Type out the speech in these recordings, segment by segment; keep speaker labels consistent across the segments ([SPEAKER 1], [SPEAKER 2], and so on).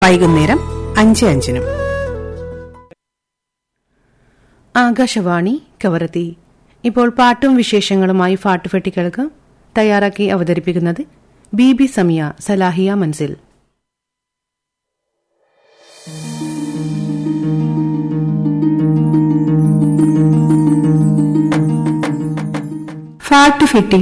[SPEAKER 1] വൈകുന്നേരം അഞ്ച് അഞ്ചിനും
[SPEAKER 2] ആകാശവാണി കവറത്തി ഇപ്പോൾ പാട്ടും വിശേഷങ്ങളുമായി ഫാട്ടുഫെട്ടി കേൾക്കാം തയ്യാറാക്കി അവതരിപ്പിക്കുന്നത് ബി ബി സമിയ സലാഹിയ മൻസിൽ
[SPEAKER 1] ഫാട്ടുഫെട്ടി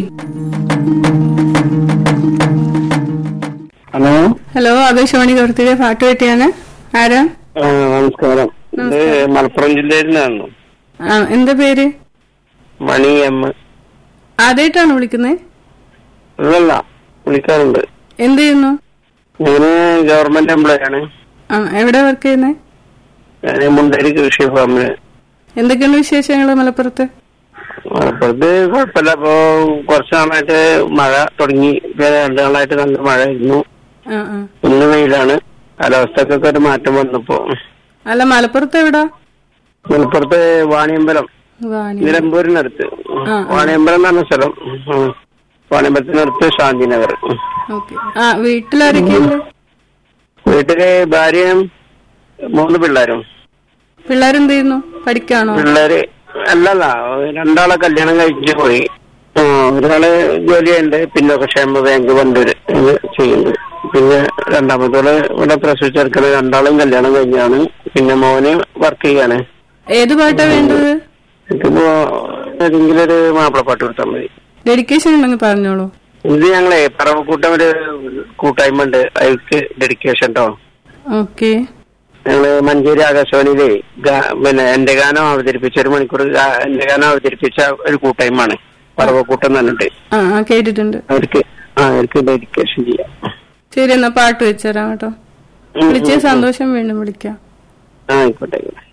[SPEAKER 3] ഹലോ
[SPEAKER 1] ഹലോ ആകാശവാണി കവർത്തിയുടെ ഫാട്ടുഫെട്ടിയാണ് ആരാ
[SPEAKER 3] ആ, നമസ്കാരം ഇത് മലപ്പുറം ജില്ലയിൽ നിന്നാണ്
[SPEAKER 1] ആ, എന്താ പേര്
[SPEAKER 3] മണി എം
[SPEAKER 1] ആദ്യമായിട്ടാണ് വിളിക്കുന്നത്
[SPEAKER 3] ഇതല്ല വിളിക്കാറുണ്ട്
[SPEAKER 1] എന്ത് ചെയ്യുന്നു
[SPEAKER 3] ഞാന് ഗവൺമെന്റ് എംപ്ലോയി ആണ്
[SPEAKER 1] ആ, എവിടെ വർക്ക് ചെയ്യുന്നത്
[SPEAKER 3] ഞാൻ മുണ്ടേരി കൃഷി ഫാമില്
[SPEAKER 1] എന്തൊക്കെയാണ് വിശേഷങ്ങൾ മലപ്പുറത്ത്
[SPEAKER 3] മലപ്പുറത്ത് കുഴപ്പമില്ല ഇപ്പൊ കുറച്ച് നാളായിട്ട് മഴ തുടങ്ങി ഇപ്പൊ രണ്ടു നാളായിട്ട് നല്ല മഴയായിരുന്നു
[SPEAKER 1] ആ ആ
[SPEAKER 3] ഇന്ന് വെയിലാണ് കാലാവസ്ഥക്കൊക്കെ ഒരു മാറ്റം വന്നപ്പോ
[SPEAKER 1] അല്ല മലപ്പുറത്ത് എവിടാ
[SPEAKER 3] മലപ്പുറത്ത് വാണിയമ്പലം
[SPEAKER 1] വാണി
[SPEAKER 3] നിലമ്പൂരിനടുത്ത്
[SPEAKER 1] ആ.
[SPEAKER 3] വാണിയമ്പലം എന്ന് പറഞ്ഞ സ്ഥലം ഉം. വാണിയമ്പലത്തിനടുത്ത് ശാന്തിനഗർ ഉം.
[SPEAKER 1] ഓക്കെ ആ വീട്ടിലാരൊക്കെയുണ്ട്
[SPEAKER 3] വീട്ടില് ഭാര്യയും മൂന്ന് പിള്ളേരും
[SPEAKER 1] പിള്ളേരെന്ത് ചെയ്യുന്നു പഠിക്കാണോ
[SPEAKER 3] പിള്ളേര് അല്ലല്ല രണ്ടാളെ കല്യാണം കഴിച്ച് പോയി ആ, ഒരാള് ജോലിയുണ്ട് പിന്നോക്ക ക്ഷേമ ബാങ്ക് വണ്ടൂര് ഇത് ചെയ്യുന്നത് പിന്നെ രണ്ടാമത്തോള് ഇവിടെ പ്രസവിച്ചെടുക്കണ രണ്ടാളും കല്യാണം കഴിഞ്ഞാണ് പിന്നെ മോന് വർക്ക് ചെയ്യാണ്
[SPEAKER 1] ഏത് പാട്ടാ വേണ്ടത്
[SPEAKER 3] എനിക്കിപ്പോ ഏതെങ്കിലും ഒരു മാപ്പിളപ്പാട്ട് കൊടുത്താൽ മതി
[SPEAKER 1] ഡെഡിക്കേഷൻ ഉണ്ടെങ്കിൽ പറഞ്ഞോളൂ
[SPEAKER 3] ഇത് ഞങ്ങളെ പറവക്കൂട്ടം ഒരു കൂട്ടായ്മ ഉണ്ട് അതിക്ക് ഡെഡിക്കേഷൻ കേട്ടോ
[SPEAKER 1] ഓക്കെ
[SPEAKER 3] ഞങ്ങള് മഞ്ചേരി ആകാശവാണിയിലെ ഗാ- പിന്നെ എന്റെ ഗാനം അവതരിപ്പിച്ച ഒരു മണിക്കൂർ ഗാ- എന്റെ ഗാനം അവതരിപ്പിച്ച ഒരു കൂട്ടായ്മയാണ് പറവക്കൂട്ടം എന്ന് പറഞ്ഞിട്ട്
[SPEAKER 1] ആ ആ കേട്ടിട്ടുണ്ട്
[SPEAKER 3] അവർക്ക് ആ അവർക്ക് ഡെഡിക്കേഷൻ ചെയ്യാം
[SPEAKER 1] ശരി എന്നാ പാട്ട് വെച്ചുതരാം കേട്ടോ
[SPEAKER 3] ഉം,
[SPEAKER 1] വിളിച്ച
[SPEAKER 3] ഉം, ഉം.
[SPEAKER 1] സന്തോഷം വീണ്ടും വിളിക്കാം
[SPEAKER 3] ആ ആയിക്കോട്ടെ ആയിക്കോട്ടെ